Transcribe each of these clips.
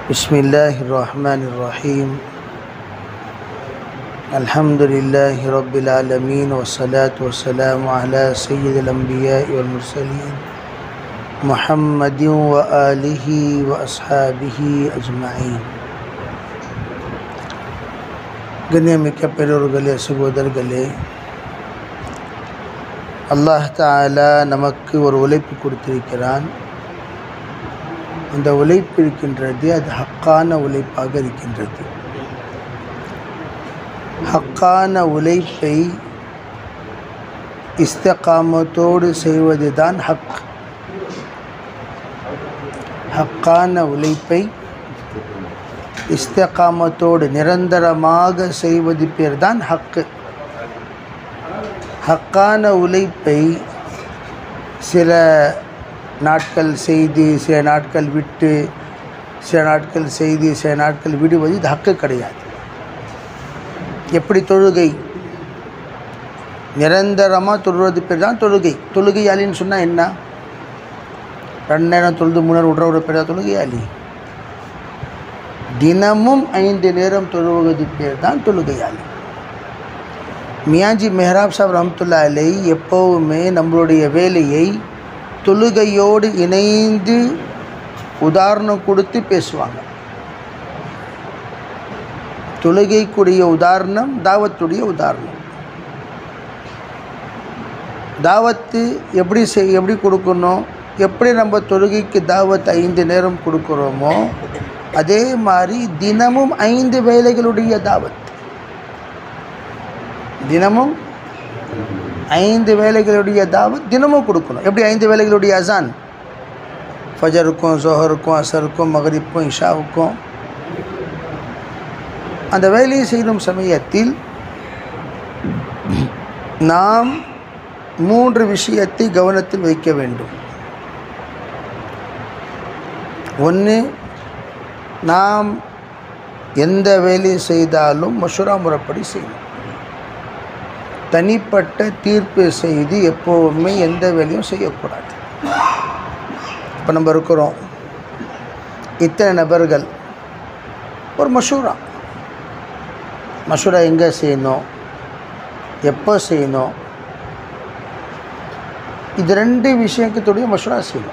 بسم الله الرحمن الرحيم الحمد لله رب العالمين والصلاة والسلام على سيد الأنبياء والمرسلين محمد وآله وأصحابه أجمعين கண்ணியமிக்க பெரியோர்களே சகோதரர்களே அல்லாஹ் தாலா நமக்கு ஒரு உழைப்பு கொடுத்திருக்கிறான் அந்த உழைப்பு இருக்கின்றது அது ஹக்கான உழைப்பாக இருக்கின்றது ஹக்கான உழைப்பை இஸ்தகாமத்தோடு செய்வது தான் ஹக் ஹக்கான உழைப்பை இஸ்தகாமத்தோடு நிரந்தரமாக செய்வது பேர் தான் ஹக்கு ஹக்கான உழைப்பை சில நாட்கள் செய்து சில நாட்கள் விட்டு சில நாட்கள் செய்து சில நாட்கள் விடுவது இது ஹக்கு கிடையாது எப்படி தொழுகை நிரந்தரமாக தொழுவது பேர் தான் தொழுகை தொழுகையாளின்னு சொன்னால் என்ன ரெண்டு நேரம் தொழுது மூணு நேரம் விடுற பேர் தான் தொழுகையாளி தினமும் ஐந்து நேரம் தொழுவது பேர் தான் தொழுகையாளி மியாஜி மெஹராப் சாப் ரஹமத்துல்லா அலை எப்போவுமே நம்மளுடைய வேலையை தொழுகையோடு இணைந்து உதாரணம் கொடுத்து பேசுவாங்க தொழுகைக்குரிய உதாரணம் தாவத்துடைய உதாரணம் தாவத்து எப்படி செய் எப்படி கொடுக்கணும் எப்படி நம்ம தொழுகைக்கு தாவத் ஐந்து நேரம் கொடுக்குறோமோ அதே மாதிரி தினமும் ஐந்து வேலைகளுடைய தாவத் தினமும் ஐந்து வேலைகளுடைய தாவத் தினமும் கொடுக்கணும் எப்படி ஐந்து வேலைகளுடைய அசான் ஃபஜருக்கும் ஜோஹருக்கும் அசருக்கும் மகரிப்பும் இஷாவுக்கும் அந்த வேலையை செய்யும் சமயத்தில் நாம் மூன்று விஷயத்தை கவனத்தில் வைக்க வேண்டும் ஒன்று நாம் எந்த வேலையை செய்தாலும் மஷூரா முறைப்படி செய்யணும் தனிப்பட்ட தீர்ப்பு செய்து எப்போவுமே எந்த வேலையும் செய்யக்கூடாது இப்போ நம்ம இருக்கிறோம் இத்தனை நபர்கள் ஒரு மஷூரா மஷூரா எங்கே செய்யணும் எப்போ செய்யணும் இது ரெண்டு விஷயத்துடைய மஷூரா செய்யணும்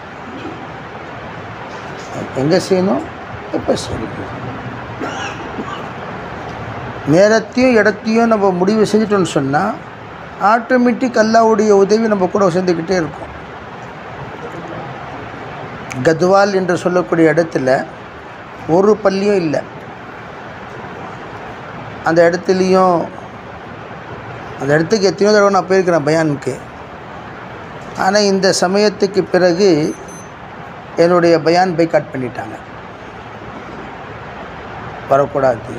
எங்கே செய்யணும் எப்போ செய்யணும் நேரத்தையும் இடத்தையும் நம்ம முடிவு செஞ்சிட்டோம்னு சொன்னால் ஆட்டோமேட்டிக் அல்லாவுடைய உதவி நம்ம கூட சேர்ந்துக்கிட்டே இருக்கும் கத்வால் என்று சொல்லக்கூடிய இடத்துல ஒரு பள்ளியும் இல்லை அந்த இடத்துலையும் அந்த இடத்துக்கு எத்தனையோ தடவை நான் போயிருக்கிறேன் பயானுக்கு ஆனால் இந்த சமயத்துக்கு பிறகு என்னுடைய பயான் பை கட் பண்ணிட்டாங்க வரக்கூடாது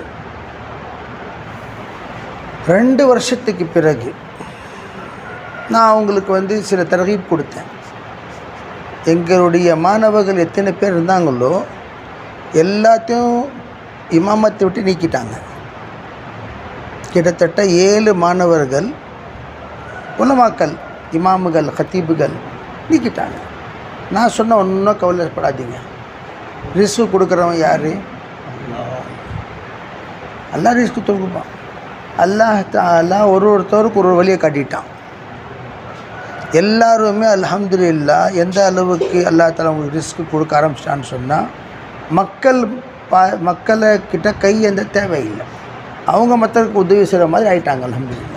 ரெண்டு வருஷத்துக்கு பிறகு நான் அவங்களுக்கு வந்து சில தரகீப் கொடுத்தேன் எங்களுடைய மாணவர்கள் எத்தனை பேர் இருந்தாங்களோ எல்லாத்தையும் இமாமத்தை விட்டு நீக்கிட்டாங்க கிட்டத்தட்ட ஏழு மாணவர்கள் உலமாக்கல் இமாமுகள் ஹத்தீபுகள் நீக்கிட்டாங்க நான் சொன்ன ஒன்றும் கவலைப்படாதீங்க ரிஸ்க்கு கொடுக்குறவன் யார் எல்லாம் ரிஸ்க்கு தொகுப்பான் அல்லாஹ் தாலா ஒரு ஒருத்தருக்கு ஒரு வழியை காட்டிட்டான் எல்லாருமே அலமதுல்லா எந்த அளவுக்கு அல்லா தாலா உங்களுக்கு ரிஸ்க் கொடுக்க ஆரம்பிச்சிட்டான்னு சொன்னால் மக்கள் பா மக்களை கிட்ட கை எந்த தேவையில்லை அவங்க மற்றவருக்கு உதவி செய்கிற மாதிரி ஆயிட்டாங்க அலமதுல்லா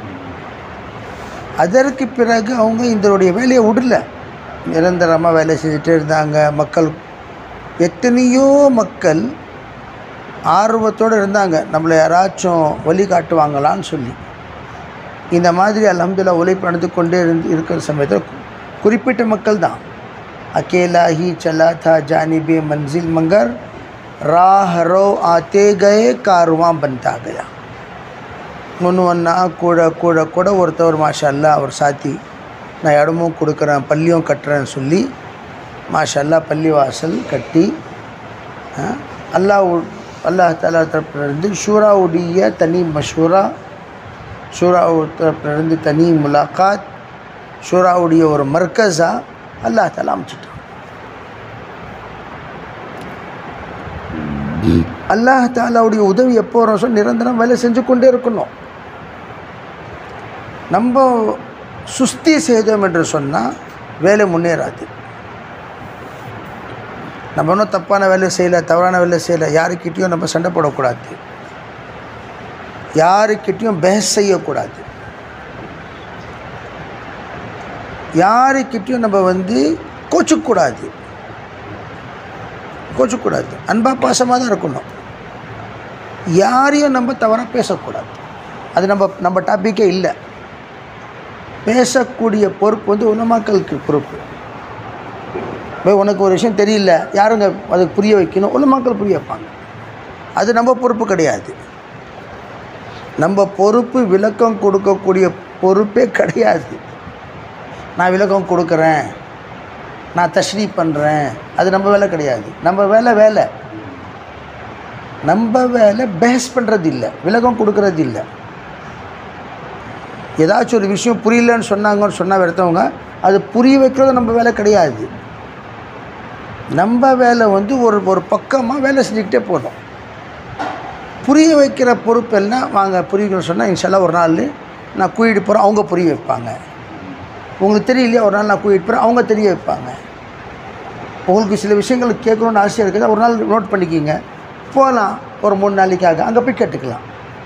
அதற்கு பிறகு அவங்க இதனுடைய வேலையை விடல நிரந்தரமாக வேலை செஞ்சுட்டே இருந்தாங்க மக்கள் எத்தனையோ மக்கள் ஆர்வத்தோடு இருந்தாங்க நம்மளை யாராச்சும் வழி காட்டுவாங்களான்னு சொல்லி இந்த மாதிரி அலமதுல்லா உழைப்பு நடந்து கொண்டே இருந்து இருக்கிற சமயத்தில் குறிப்பிட்ட மக்கள் தான் அக்கேலா ஹி சலா தா ஜானிபே மன்சில் மங்கர் ராஹ் ரோ ஆத்தே கயே காருவான் பன்தா கயா ஒன்று ஒன்றா கூட கூட கூட ஒருத்தவர் மாஷா அல்லா அவர் சாத்தி நான் இடமும் கொடுக்குறேன் பள்ளியும் கட்டுறேன்னு சொல்லி மாஷா அல்லா பள்ளி வாசல் கட்டி அல்லாஹ் அல்லாஹ் தாலா தரப்பிலிருந்து ஷூராவுடைய தனி மஷூரா ஷூரா தரப்பிலிருந்து தனி முலாக்காத் ஷூராவுடைய ஒரு மர்க்கஸாக அல்லாஹ் தாலா அமைச்சிட்டான் அல்லாஹ் தாலாவுடைய உதவி எப்போ வரும் சொல் நிரந்தரம் வேலை செஞ்சு கொண்டே இருக்கணும் நம்ம சுஸ்தி செய்தோம் என்று சொன்னால் வேலை முன்னேறாது நம்ம ஒன்றும் தப்பான வேலை செய்யலை தவறான வேலை செய்யலை யாருக்கிட்டேயும் நம்ம சண்டை போடக்கூடாது யாருக்கிட்டேயும் பேஸ் செய்யக்கூடாது யாருக்கிட்டேயும் நம்ம வந்து கோச்சக்கூடாது கோச்சக்கூடாது அன்பா பாசமாக தான் இருக்கணும் யாரையும் நம்ம தவறாக பேசக்கூடாது அது நம்ம நம்ம டாப்பிக்கே இல்லை பேசக்கூடிய பொறுப்பு வந்து உலமாக்களுக்கு பொறுப்பு இப்போ உனக்கு ஒரு விஷயம் தெரியல யாருங்க அதுக்கு புரிய வைக்கணும் உலமாக்கள் புரிய வைப்பாங்க அது நம்ம பொறுப்பு கிடையாது நம்ம பொறுப்பு விளக்கம் கொடுக்கக்கூடிய பொறுப்பே கிடையாது நான் விளக்கம் கொடுக்குறேன் நான் தஷ்ரீ பண்ணுறேன் அது நம்ம வேலை கிடையாது நம்ம வேலை வேலை நம்ம வேலை பேஸ் பண்ணுறது இல்லை விளக்கம் கொடுக்கறது இல்லை ஏதாச்சும் ஒரு விஷயம் புரியலன்னு சொன்னாங்கன்னு சொன்னால் வெறுத்தவங்க அது புரிய வைக்கிறது நம்ம வேலை கிடையாது நம்ம வேலை வந்து ஒரு ஒரு பக்கமாக வேலை செஞ்சுக்கிட்டே போதும் புரிய வைக்கிற பொறுப்பெல்லாம் வாங்க புரியணும்னு சொன்னால் இன்ஷால்லாம் ஒரு நாள் நான் கூட்டிகிட்டு போகிறேன் அவங்க புரிய வைப்பாங்க உங்களுக்கு தெரியலையா ஒரு நாள் நான் கூட்டிகிட்டு போகிறேன் அவங்க தெரிய வைப்பாங்க உங்களுக்கு சில விஷயங்கள் கேட்கணுன்னு ஆசையாக இருக்குது ஒரு நாள் நோட் பண்ணிக்கிங்க போகலாம் ஒரு மூணு நாளைக்காக அங்கே போய் கேட்டுக்கலாம்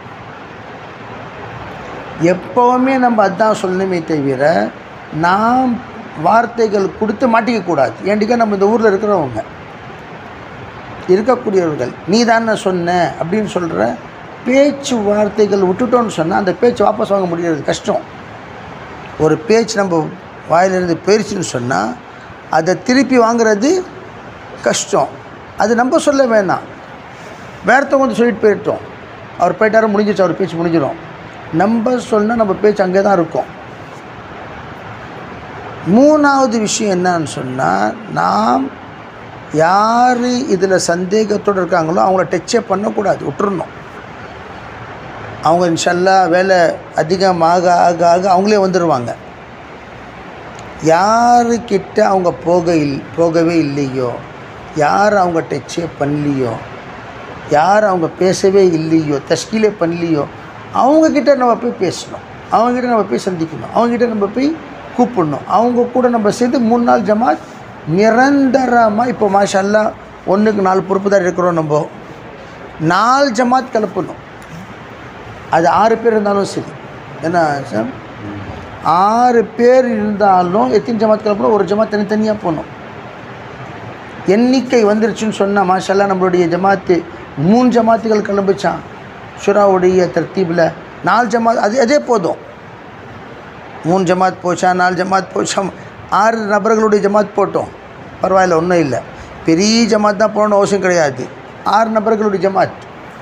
எப்போவுமே நம்ம அதான் சொல்லணுமே தவிர நாம் வார்த்தைகள் கொடுத்து மாட்டிக்கக்கூடாது ஏண்டிக்கா நம்ம இந்த ஊரில் இருக்கிறவங்க இருக்கக்கூடியவர்கள் நீ தானே சொன்ன அப்படின்னு சொல்கிற பேச்சு வார்த்தைகள் விட்டுட்டோன்னு சொன்னால் அந்த பேச்சு வாபஸ் வாங்க முடியாது கஷ்டம் ஒரு பேச்சு நம்ம வாயிலிருந்து போயிடுச்சுன்னு சொன்னால் அதை திருப்பி வாங்குறது கஷ்டம் அது நம்ம சொல்ல வேணாம் வேறத்தவங்க வந்து சொல்லிட்டு போயிட்டோம் அவர் போயிட்டாரு முடிஞ்சிச்சு அவர் பேச்சு முடிஞ்சிடும் நம்ம சொன்னால் நம்ம பேச்சு அங்கே தான் இருக்கும் மூணாவது விஷயம் என்னன்னு சொன்னால் நாம் யார் இதில் சந்தேகத்தோடு இருக்காங்களோ அவங்கள டச்சே பண்ணக்கூடாது விட்டுறணும் அவங்க இன்ஷல்லா வேலை அதிகமாக ஆக ஆக அவங்களே வந்துடுவாங்க யாருக்கிட்ட அவங்க போக இல் போகவே இல்லையோ யார் அவங்க டச்சே பண்ணலையோ யார் அவங்க பேசவே இல்லையோ தஷ்கீலே பண்ணலையோ அவங்கக்கிட்ட நம்ம போய் பேசணும் அவங்கக்கிட்ட நம்ம போய் சந்திக்கணும் அவங்கக்கிட்ட நம்ம போய் கூப்பிடணும் அவங்க கூட நம்ம சேர்ந்து மூணு நாள் ஜமாத் நிரந்தரமாக இப்போ மாஷல்லா ஒன்றுக்கு நாலு பொறுப்புதார் இருக்கிறோம் நம்ம நாலு ஜமாத் கலப்பணும் அது ஆறு பேர் இருந்தாலும் சரி என்ன சார் ஆறு பேர் இருந்தாலும் எத்தனை ஜமாத் கலப்பணும் ஒரு ஜமாத் தனித்தனியாக போகணும் எண்ணிக்கை வந்துருச்சுன்னு சொன்னால் மாஷல்லா நம்மளுடைய ஜமாத்து மூணு ஜமாத்துகள் கிளம்பிச்சான் ஷுராவுடைய தர்த்தீபில் நாலு ஜமாத் அது அதே போதும் மூணு ஜமாத் போச்சா நாலு ஜமாத் போச்சா ஆறு நபர்களுடைய ஜமாத் போட்டோம் பரவாயில்ல ஒன்றும் இல்லை பெரிய ஜமாத் தான் போகணும்னு அவசியம் கிடையாது ஆறு நபர்களுடைய ஜமாத்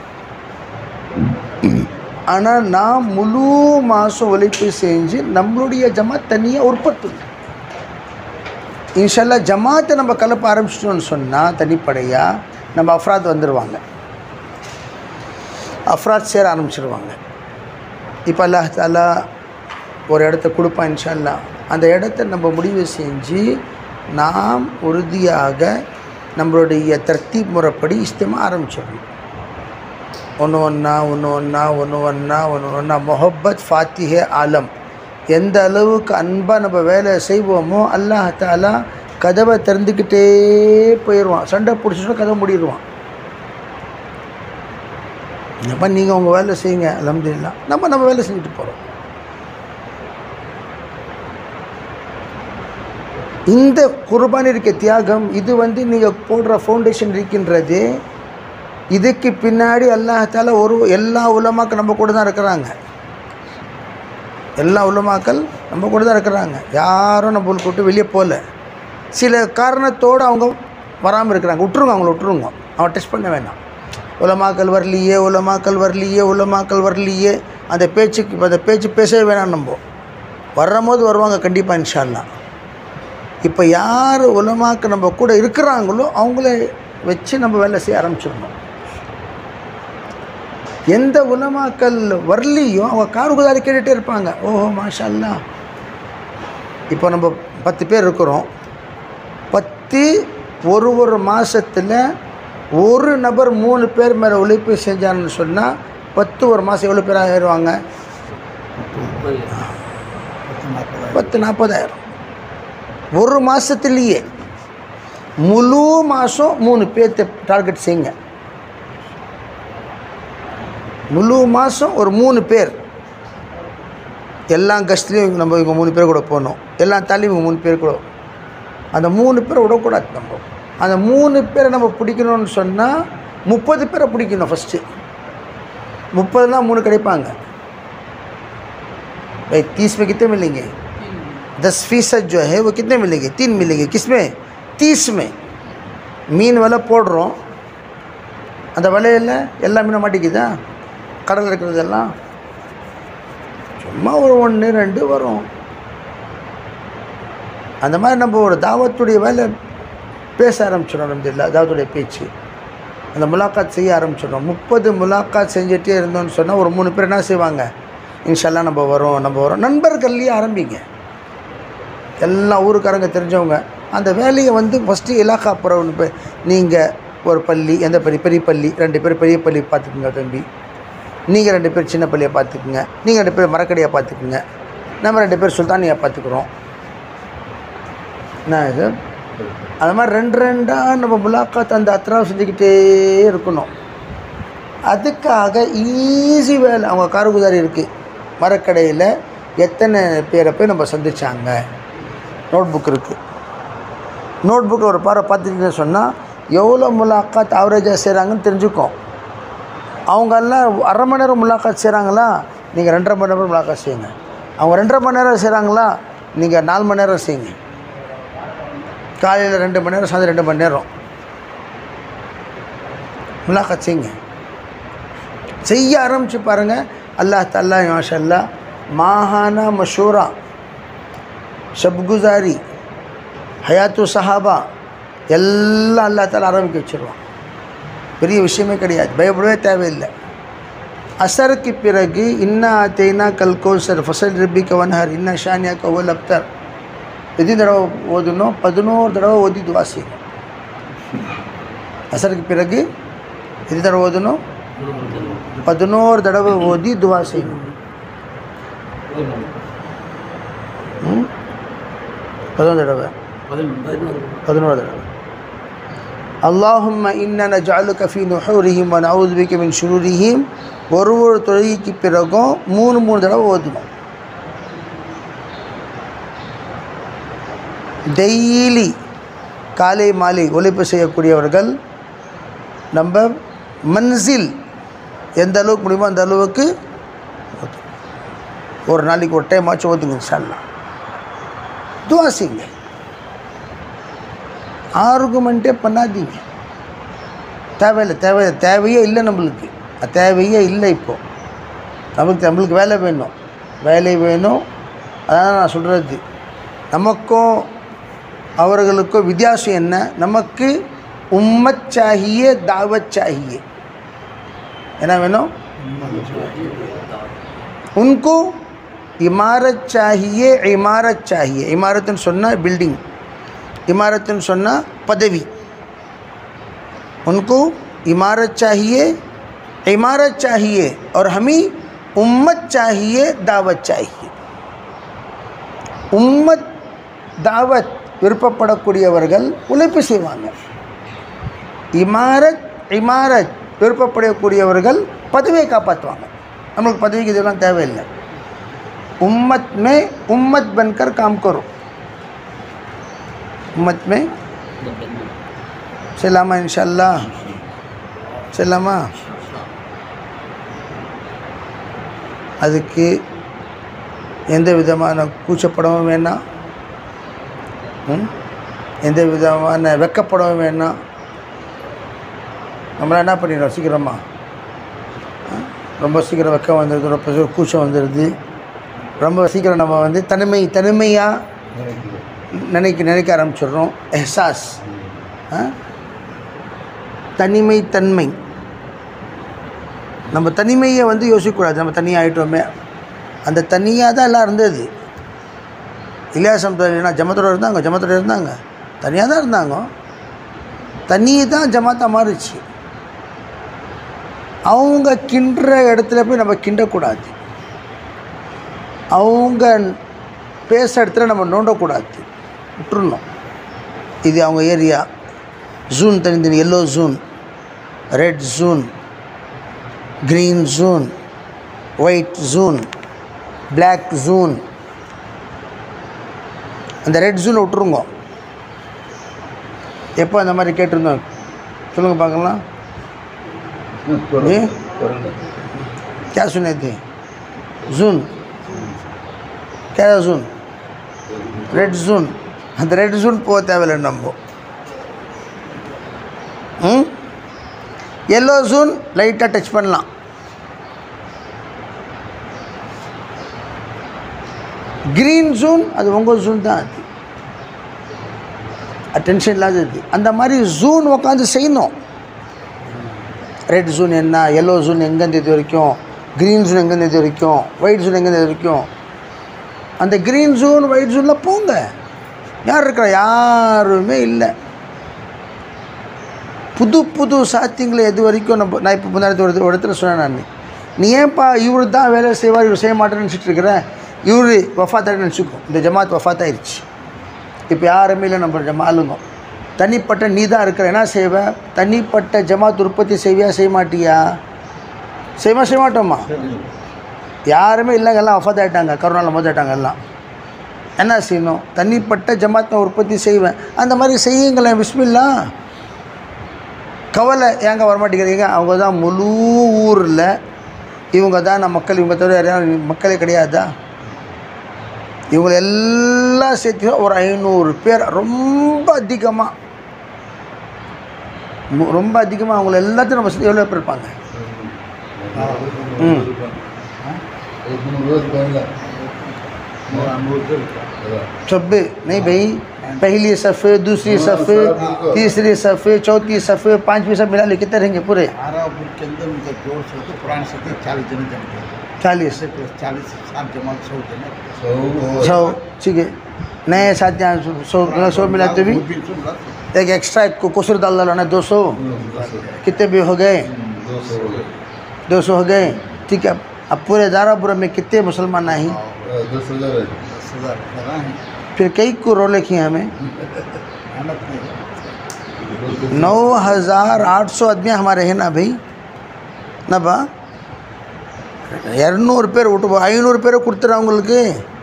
ஆனால் நான் முழு மாதம் உழைப்பு செஞ்சு நம்மளுடைய ஜமாத் தனியாக உற்பத்தி இன்ஷல்லா ஜமாத்தை நம்ம கலப்ப ஆரம்பிச்சிட்டோம்னு சொன்னால் தனிப்படையாக நம்ம அஃப்ராத் வந்துடுவாங்க அஃப்ராத் சேர ஆரம்பிச்சிடுவாங்க இப்போ அல்லாஹ் தாலா ஒரு இடத்த கொடுப்பான் இன்ஷல்லா அந்த இடத்த நம்ம முடிவு செஞ்சு நாம் உறுதியாக நம்மளுடைய தர்த்தீப் முறைப்படி இஸ்திமா ஆரம்பிச்சிடணும் ஒன்று ஒன்றா ஒன்று ஒன்றா ஒன்று ஒன்றா ஒன்று ஒன்றா மொஹப்பத் ஃபாத்திஹே ஆலம் எந்த அளவுக்கு அன்பாக நம்ம வேலை செய்வோமோ அல்லாஹ் தாலா கதவை திறந்துக்கிட்டே போயிடுவான் சண்டை பிடிச்சிட்டு கதவை மூடிடுவான் அப்போ நீங்கள் உங்கள் வேலை செய்யுங்க அலமதுல்லா நம்ம நம்ம வேலை செஞ்சுட்டு போகிறோம் இந்த குர்பான் இருக்க தியாகம் இது வந்து நீங்கள் போடுற ஃபவுண்டேஷன் இருக்கின்றது இதுக்கு பின்னாடி அல்லாஹால ஒரு எல்லா உலமாக்கள் நம்ம கூட தான் இருக்கிறாங்க எல்லா உலமாக்கள் நம்ம கூட தான் இருக்கிறாங்க யாரும் நம்ம கூட்டு வெளியே போகல சில காரணத்தோடு அவங்க வராமல் இருக்கிறாங்க விட்டுருங்க அவங்கள விட்டுருங்க அவன் டெஸ்ட் பண்ண வேணாம் உலமாக்கள் வரலையே உலமாக்கள் வரலையே உலமாக்கள் வரலையே அந்த பேச்சுக்கு இப்போ அந்த பேச்சு பேசவே வேணாம் நம்ம வர்றபோது வருவாங்க கண்டிப்பாக இன்ஷால்லா இப்போ யார் உலமாக்கு நம்ம கூட இருக்கிறாங்களோ அவங்கள வச்சு நம்ம வேலை செய்ய ஆரம்பிச்சிடணும் எந்த உலமாக்கள் வரலையோ அவங்க கார்குதாரி கேட்டுகிட்டே இருப்பாங்க ஓஹோ மாஷா அல்லா இப்போ நம்ம பத்து பேர் இருக்கிறோம் பத்து ஒரு ஒரு மாதத்தில் ஒரு நபர் மூணு பேர் மேலே உழைப்பு செஞ்சான்னு சொன்னால் பத்து ஒரு மாதம் எவ்வளோ பேர் ஆயிடுவாங்க பத்து நாற்பதாயிரம் ஒரு மாதத்துலேயே முழு மாதம் மூணு பேர்த்த டார்கெட் செய்யுங்க முழு மாதம் ஒரு மூணு பேர் எல்லா கஷ்டத்துலேயும் நம்ம இவங்க மூணு பேர் கூட போகணும் எல்லா தாலையும் இவங்க மூணு பேர் கூட அந்த மூணு பேரை விடக்கூடாது நம்ம அந்த மூணு பேரை நம்ம பிடிக்கணும்னு சொன்னால் முப்பது பேரை பிடிக்கணும் ஃபஸ்ட்டு முப்பதுனா மூணு கிடைப்பாங்க भाई तीस में कितने मिलेंगे दस फीसद जो है वो कितने मिलेंगे तीन मिलेंगे किस में तीस में மீன் வலை போடுறோம் அந்த வலையில் எல்லா மீனும் மாட்டிக்குதா கடலில் இருக்கிறதெல்லாம் சும்மா ஒரு ஒன்று ரெண்டு வரும் அந்த மாதிரி நம்ம ஒரு தாவத்துடைய வேலை பேச ஆரம்பிச்சிடும் அலமதுல்லா தாவத்துடைய பேச்சு அந்த முலாக்காத் செய்ய ஆரம்பிச்சிடும் முப்பது முலாக்காத் செஞ்சுட்டே இருந்தோம்னு சொன்னால் ஒரு மூணு பேர் என்ன செய்வாங்க இன்ஷால்லாம் நம்ம வரோம் நம்ம வரோம் நண்பர்கள்லேயே ஆரம்பிங்க எல்லா ஊருக்காரங்க தெரிஞ்சவங்க அந்த வேலையை வந்து ஃபஸ்ட்டு இலாக்கா புறவுன்னு போய் நீங்கள் ஒரு பள்ளி எந்த பள்ளி பெரிய பள்ளி ரெண்டு பேர் பெரிய பள்ளி பார்த்துக்குங்க தம்பி நீங்கள் ரெண்டு பேர் சின்ன பள்ளியை பார்த்துக்குங்க நீங்கள் ரெண்டு பேர் மரக்கடையை பார்த்துக்குங்க நம்ம ரெண்டு பேர் சுல்தானியை பார்த்துக்குறோம் என்ன இது அது மாதிரி ரெண்டு ரெண்டாக நம்ம முலாக்காத் அந்த அத்ராவை செஞ்சுக்கிட்டே இருக்கணும் அதுக்காக ஈஸி வேலை அவங்க காரகுதாரி இருக்குது மரக்கடையில் எத்தனை பேரை போய் நம்ம சந்திச்சாங்க நோட் புக் இருக்குது நோட் புக்கில் ஒரு பாறை பார்த்துக்கிட்டேன்னு சொன்னால் எவ்வளோ முலாக்காத் ஆவரேஜாக செய்கிறாங்கன்னு தெரிஞ்சுக்கும் அவங்கெல்லாம் அரை மணி நேரம் முலாக்காத் செய்கிறாங்களா நீங்கள் ரெண்டரை மணி நேரம் முலாக்காத் செய்யுங்க அவங்க ரெண்டரை மணி நேரம் செய்கிறாங்களா நீங்கள் நாலு மணி நேரம் செய்யுங்க காலையில் ரெண்டு மணி நேரம் சாயந்தரம் ரெண்டு மணி நேரம் முலாக்காத் செய்யுங்க செய்ய ஆரம்பித்து பாருங்கள் அல்லாஹ் தல்லா மாஷல்லா மாஹானா மஷூரா ஷப்குசாரி ஹயாத்து சஹாபா எல்லாம் அல்லா தாலா ஆரம்பிக்க வச்சிருவான் பெரிய விஷயமே கிடையாது பயப்படவே தேவையில்லை அசருக்கு பிறகு இன்னா தேனா கல் கோசர் ஃபசல் ரப்பி கவன்ஹர் இன்ன ஷானியா கவல் அப்தர் எத்தனை தடவை ஓதணும் பதினோரு தடவை ஓதி துவா செய்யணும் அசருக்கு பிறகு எத்தனை தடவை ஓதணும் பதினோரு தடவை ஓதி துவா செய்யணும் ம்? பதினோரு தடவை பதினோரு தடவை அல்லாஹும்ம இன்ன நஜாலுக ஃபி நுஹூரிஹிம் வ நஊது பிக மின் ஷுரூரிஹிம் ஒரு ஒரு தொழுகைக்கு பிறகும் மூணு மூணு தடவை ஓதணும் டெய்லி காலை மாலை ஒழிப்பு செய்யக்கூடியவர்கள் நம்ம மன்சில் எந்த அளவுக்கு முடியுமோ அந்த அளவுக்கு ஓதணும். ஒரு நாளைக்கு ஒரு டைம் ஆச்சு ஓதுங்க இன்ஷால்லா துவா செய்யுங்க ஆர்குமெண்ட்டே பண்ணாதீங்க தேவையில்லை தேவை தேவையே இல்லை நம்மளுக்கு அது தேவையே இல்லை இப்போது நம்மளுக்கு நம்மளுக்கு வேலை வேணும் வேலை வேணும் அதான் நான் சொல்கிறது நமக்கும் அவர்களுக்கும் வித்தியாசம் என்ன நமக்கு உம்மத் சாகியே தாவத் சாகியே என்ன வேணும் उनको इमारत चाहिए इमारत चाहिए इमारतन सुनना बिल्डिंग इमारतन सुनना पदवी उनको इमारत चाहिए इमारत चाहिए और हमें उम्मत चाहिए दावत चाहिए உம்மத் தாவத் விருப்பப்படக்கூடியவர்கள் உழைப்பு செய்வாங்க இமாரத் இமாரத் விருப்பப்படக்கூடியவர்கள் பதவியை காப்பாற்றுவாங்க நம்மளுக்கு பதவிக்கு இதெல்லாம் தேவையில்லை उम्मत में उम्मत बनकर काम करो उम्मत में चलामा इंशाल्लाह चलामा அதுக்கு எந்த விதமான கூச்சப்படவும் வேணாம் ம்? எந்த விதமான வெக்கப்படவும் வேணாம் நம்மளாம் என்ன பண்ணிடுறோம் சீக்கிரமாக ரொம்ப சீக்கிரம் வெக்கம் வந்துடுது ரொம்ப சீக்கிரம் கூச்சம் வந்துடுது ரொம்ப சீக்கிரம் நம்ம வந்து தனிமை தனிமையாக நினைக்க நினைக்க ஆரம்பிச்சிடுறோம் எஹ்சாஸ் ஆ? தனிமை தன்மை நம்ம தனிமையை வந்து யோசிக்கக்கூடாது நம்ம தனியாக ஆகிட்டோமே அந்த தனியாக தான் எல்லாம் இருந்தது இல்லையா சமுதாயம் ஜமத்தோட இருந்தாங்க ஜமத்தோட இருந்தாங்க தனியாக தான் இருந்தாங்க தண்ணி தான் ஜமாத்தாக மாறுச்சு அவங்க கிண்டுற இடத்துல போய் நம்ம கிண்டக்கூடாது அவங்க பேச இடத்துல நம்ம நோண்டக்கூடாது விட்டுறணும் இது அவங்க ஏரியா ஜூன் தனித்தனி yellow zone red zone green zone white zone black zone அந்த ரெட் ஜூனை விட்டுருங்க எப்போ அந்த மாதிரி கேட்டிருந்தோம் சொல்லுங்கள் பார்க்கலாம் जी क्या सुने थे जून क्या जून ரெட் ஜூன் அந்த ரெட் ஜூன் போக தேவையில்லை நம்ம ம் எல்லோ ஜூன் லைட்டாக டச் பண்ணலாம் க்ரீன் ஜூன் அது உங்கள் ஜூன் தான் அது அட்டென்ஷன் இல்லாதது அந்த மாதிரி ஜூன் உட்காந்து செய்யணும் ரெட் ஜூன் என்ன எல்லோ ஜூன் எங்கேருந்து இது வரைக்கும் க்ரீன் ஜூன் எங்கேருந்து இது வரைக்கும் ஒயிட் ஜூன் எங்கேருந்து இது வரைக்கும் அந்த க்ரீன் ஜூன் ஒயிட் ஜூனில் போங்க யார் இருக்கிறா யாருமே இல்லை புது புது சாத்தியங்களை எது வரைக்கும் நம்ம நான் இப்போ முன்னாடி ஒரு ஒரு இடத்துல சொன்னேன் நான் நீ ஏன்ப்பா இவர் தான் வேலை செய்வார் இவர் செய்ய மாட்டேன்னு நினச்சிட்டு இருக்கிற இவர் வஃபாத்தாரு நினச்சிக்கோ இந்த ஜமாத் வஃபாத்தாயிருச்சு இப்போ யாருமே இல்லை நம்ம ஜமா ஆளுங்க தனிப்பட்ட நீ தான் இருக்கிற என்ன செய்வ தனிப்பட்ட ஜமாத் உற்பத்தி செய்வியா செய்ய மாட்டியா செய்வா செய்ய மாட்டோமா யாருமே இல்லைங்க எல்லாம் வஃபாத் ஆகிட்டாங்க கரோனாவில் மோதாயிட்டாங்க எல்லாம் என்ன செய்யணும் தனிப்பட்ட ஜமாத்தை உற்பத்தி செய்வேன் அந்த மாதிரி செய்யுங்களேன் விஸ்மில்லா கவலை ஏங்க வரமாட்டேங்கிறீங்க அவங்க தான் முழு ஊரில் இவங்க தான் நம்ம மக்கள் இவங்க தவிர யாரையும் மக்களே கிடையாதா இவங்களை எல்லாம் சேர்த்து ஒரு ஐநூறு பேர் ரொம்ப அதிகமாக மு- ரொம்ப அதிகமாக அவங்கள எல்லாத்தையும் நம்ம சேர்த்து எவ்வளோ பேர் இருப்பாங்க ம் सब नहीं भाई पहली सफ़े दूसरी सफ़े तीसरी सफ़े चौथी सफ़े पाँचवीं सब मिला ले कितने रहेंगे पूरे आरापुर के अंदर उनका जोड़ से तो पुराने से थे चालीस जने जमते हैं चालीस चालीस से सात जमा सौ जने सौ ठीक है नए साथ यहाँ सौ सौ मिलाते भी वो भी सुन रहा था। एक एक्स्ट्रा एक को कुसर डाल डालो ना दो सौ कितने भी हो गए दो सौ हो गए ठीक है अब पूरे दारापुर में कितने मुसलमान आए हैं दस हजार करा है फिर कई को रोले किए हमें मेहनत नहीं नौ हज़ार आठ सौ आदमी हमारे हैं ना भाई ना பா இரநூறு பேர் விட்டு ஐநூறு பேரை கொடுத்துறேன் உங்களுக்கு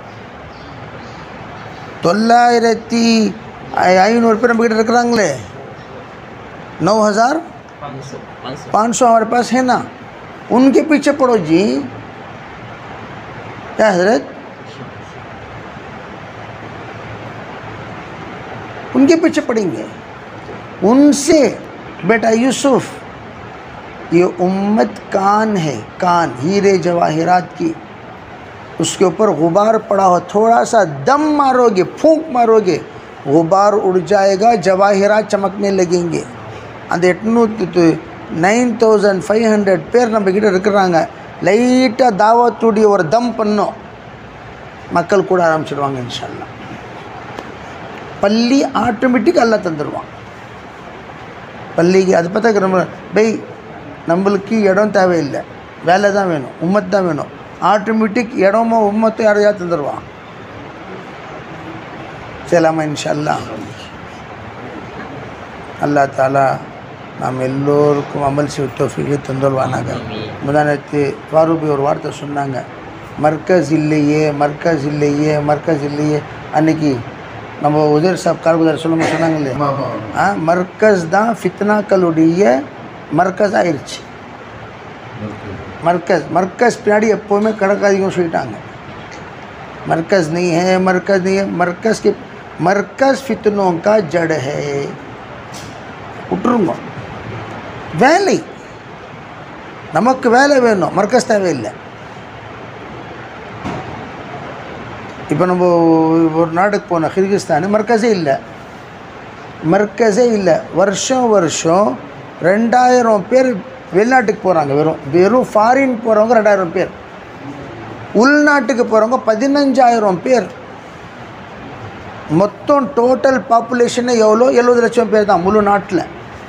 தொள்ளாயிரத்தி ஐ- ஐநூறு பேர் நம்ம கிட்ட இருக்கிறாங்களே नौ हज़ार पाँच सौ हमारे पास है ना उनके पीछे पड़ो जी क्या हजरत उनके पीछे पड़ेंगे उनसे बेटा यूसुफ ये उम्मत कान है कान हीरे जवाहिरात की उसके ऊपर गुबार पड़ा हो थोड़ा सा दम मारोगे फूंक मारोगे गुबार उड़ जाएगा जवाहिरात चमकने लगेंगे அந்த எட்நூற்றி நைன் தௌசண்ட் ஃபைவ் ஹண்ட்ரட் பேர் நம்ம கிட்ட இருக்கிறாங்க லைட்டாக தாவத்துடைய ஒரு தம் பண்ணோம் மக்கள் கூட ஆரம்பிச்சிடுவாங்க இன்ஷால்லா பள்ளி ஆட்டோமேட்டிக் எல்லாம் தந்துடுவான் பள்ளிக்கு அது பார்த்தா நம்ம பை நம்மளுக்கு இடம் தேவையில்லை வேலை தான் வேணும் உம்மத் தான் வேணும் ஆட்டோமேட்டிக் இடமோ உம்மத்தும் யாரையா தந்துடுவான் செய்யலாமா இன்ஷல்லா அல்லா தாலா நாம் எல்லோருக்கும் அமல் செய்ய தோஃபிகை தந்துள்வானாங்க முதானத்து ஃபாரூபி ஒரு வார்த்தை சொன்னாங்க மர்கஸ் இல்லையே மர்கஸ் இல்லையே மர்கஸ் இல்லையே அன்னைக்கு நம்ம உதர் சாப் கார்குதார் சொல்லுங்க சொன்னாங்க இல்லையா ஆ மர்கஸ் தான் ஃபித்னாக்களுடைய மர்கஸ் ஆயிடுச்சு மர்கஸ் மர்கஸ் பின்னாடி எப்போவுமே கடக்காதீங்கன்னு சொல்லிட்டாங்க मरकज़ नहीं है मरकज़ नहीं है मरकज़ के मरकज़ फितनों का जड़ है விட்டுருங்க வேலை நமக்கு வேலை வேணும் மர்க்கஸ் தேவையில்லை இப்போ நம்ம ஒரு நாடுக்கு போனோம் கிர்கிஸ்தான் மர்க்கஸே இல்லை மர்க்கஸே இல்லை வருஷம் வருஷம் ரெண்டாயிரம் பேர் வெளிநாட்டுக்கு போகிறாங்க வெறும் வெறும் ஃபாரின் போகிறவங்க ரெண்டாயிரம் பேர் உள்நாட்டுக்கு போகிறவங்க பதினஞ்சாயிரம் பேர் மொத்தம் டோட்டல் பாப்புலேஷனே எவ்வளோ எழுபது லட்சம் பேர் தான் முழு நாட்டில்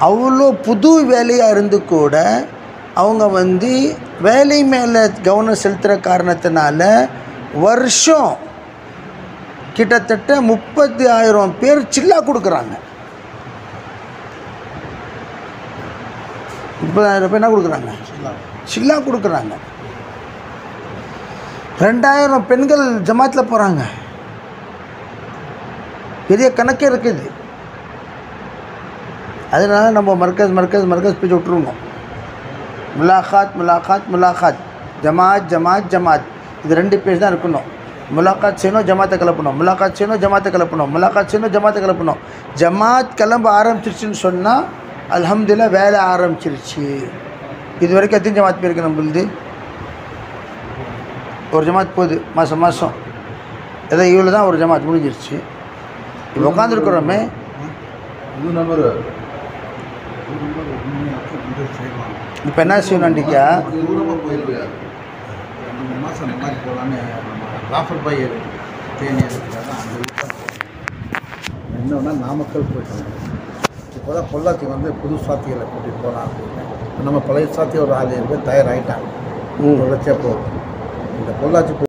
அவ்வளோ புது வேலையாக இருந்து கூட அவங்க வந்து வேலை மேலே கவனம் செலுத்துகிற காரணத்தினால வருஷம் கிட்டத்தட்ட முப்பத்தி ஆயிரம் பேர் சில்லா கொடுக்குறாங்க முப்பதாயிரம் பேர் என்ன கொடுக்குறாங்க சில்லா கொடுக்குறாங்க ரெண்டாயிரம் பெண்கள் ஜமாத்தில் போகிறாங்க பெரிய கணக்கே இருக்குது அதனால நம்ம மர்க்கஸ் மர்க்கஸ் மர்க்கஸ் பேச்சு விட்டுருவோம் முலாகாத் முலாகாத் முலாகாத் ஜமாத் ஜமாத் ஜமாத் இது ரெண்டு பேர் தான் இருக்கணும் முலாகாத் செய்யணும் ஜமாத்தை கிளப்பணும் முலாகாத் செய்யணும் ஜமாத்தை கிளப்பணும் முலாகாத் செய்யணும் ஜமாத்தை கிளப்பணும் ஜமாத் கிளம்ப ஆரம்பிச்சிருச்சுன்னு சொன்னால் அல்ஹம்துலில்லாஹ் வேலை ஆரம்பிச்சிருச்சு இது வரைக்கும் எத்தனை ஜமாத் போயிருக்கு நம்மளுது ஒரு ஜமாத் போகுது மாதம் மாதம் ஏதோ இவ்வளோ தான் ஒரு ஜமாத் முடிஞ்சிருச்சு இப்போ உட்காந்துருக்குறோமே இது நம்பர் இப்போ என்ன செய்யணுண்டிக்கா தூரமாக போயிருக்காரு ரெண்டு மூணு மாதம் அந்த மாதிரி போகலான்னு நம்ம ராஃபர் பாய் தேனி இருக்கிறாரு அந்த வீட்டில் என்னன்னா நாமக்கல் போயிட்டோம் இப்போ தான் பொள்ளாச்சி வந்து புது சாத்திகளை கூட்டிகிட்டு போகலாம் அப்படின்னு நம்ம பழைய சாத்தி ஒரு ஆள் பேர் தயாராகிட்டாங்க ம் தொடர்ச்சியாக போகும் இந்த பொள்ளாச்சி